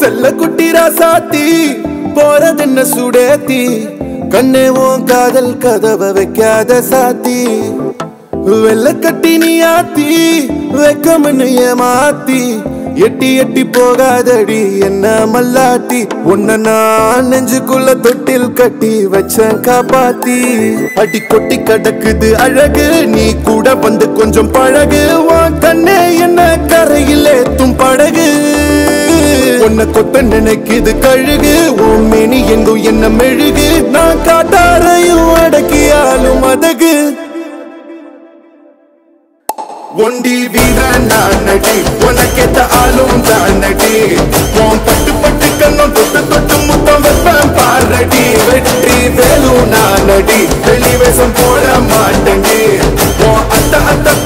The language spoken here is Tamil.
செல்ல குட்டி ராசாத்தி போறதென்ன சுடேத்தி கண்ணே உன் காதல் கதவை வைக்காத சாத்தி வெள்ள கட்டி நீ ஆத்தி வெக்கமன்னு ஏமாத்தி எட்டி எட்டி போகாதடி என்ன மல்லாட்டி உன்ன நான் நெஞ்சுக்குள்ள தொட்டில் கட்டி வச்சேன் காப்பாத்தி அடி கொட்டி கடக்குது அழகு நீ கூட வந்து கொஞ்சம் பழகு உன் கண்ணே என்ன கரையில் ஏத்தும் படகு உன்னை கொத்த நினைக்குது கழுகு உன் மேனி எங்கும் என்ன மெழுகு நான் காட்டாரையும் அடக்கியாலும் அதகு ஒண்டி வீரன் நான் நடி உனக்கேத்த ஆளும் தான் நடி உன் பட்டு பட்டு கண்ணும் தொட்டு தொட்டு முத்தம் வைப்பேன் பாரடி வெற்றி வேலு நான் நடி வெளி வேஷம் போட மாட்டேன் உன் அத்த அத்த